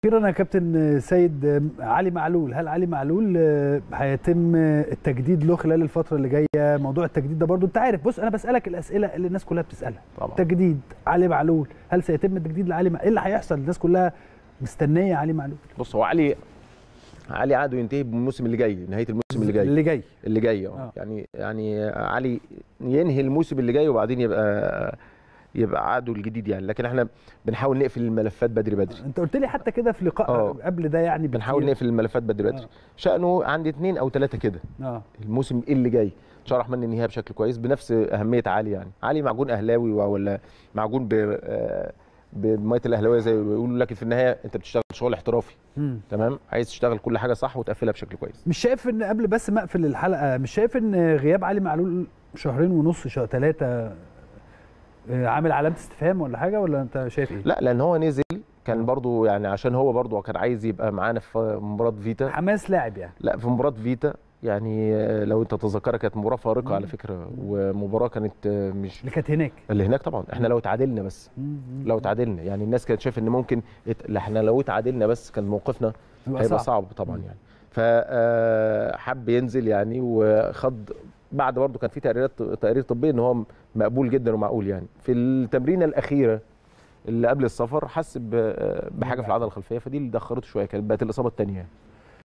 اخيرا يا كابتن سيد علي معلول هل علي معلول هيتم التجديد له خلال الفتره اللي جايه موضوع التجديد ده برضو انت عارف بص انا بسالك الاسئله اللي الناس كلها بتسالها طبعا تجديد علي معلول هل سيتم التجديد لعلي معلول ايه اللي هيحصل الناس كلها مستنيه علي معلول بص هو علي علي عقده ينتهي بالموسم اللي جاي نهايه الموسم اللي جاي اللي جاي اللي جاي اه آه. يعني يعني علي ينهي الموسم اللي جاي وبعدين يبقى يبقى عقده الجديد يعني لكن احنا بنحاول نقفل الملفات بدري بدري انت قلت لي حتى كده في لقاء آه. قبل ده يعني بنحاول بكتير. نقفل الملفات بدري بدري آه. شأنه عندي اثنين او ثلاثه كده اه الموسم اللي جاي ان شاء الله الرحمن ننهيها بشكل كويس بنفس اهميه علي يعني علي معجون اهلاوي ولا معجون ب آه، بميه الاهلاويه زي ما بيقولوا لكن في النهايه انت بتشتغل شغل احترافي مم. تمام عايز تشتغل كل حاجه صح وتقفلها بشكل كويس مش شايف ان قبل بس ما اقفل الحلقه مش شايف ان غياب علي معلول شهرين ونص شهر ثلاثه عامل علامه استفهام ولا حاجه ولا انت شايف ايه؟ لا لان هو نزل كان برضو يعني عشان هو برضو كان عايز يبقى معانا في مباراه فيتا حماس لاعب يعني لا في مباراه فيتا يعني آه، لو انت تتذكرها كانت مباراه فارقه مم. على فكره ومباراه كانت آه، مش اللي كانت هناك اللي هناك طبعا احنا لو تعادلنا بس مم. لو تعادلنا يعني الناس كانت شايفه ان ممكن ات- لا، احنا لو تعادلنا بس كان موقفنا يبقى هيبقى صعب. صعب طبعا يعني فحب ينزل يعني وخد بعد برضه كان في تقريرات تقارير طبيه ان هو مقبول جدا ومعقول يعني في التمرينه الاخيره اللي قبل السفر حس ب- بحاجه في العضله الخلفيه فدي اللي دخرته شويه كانت بقت الاصابه الثانيه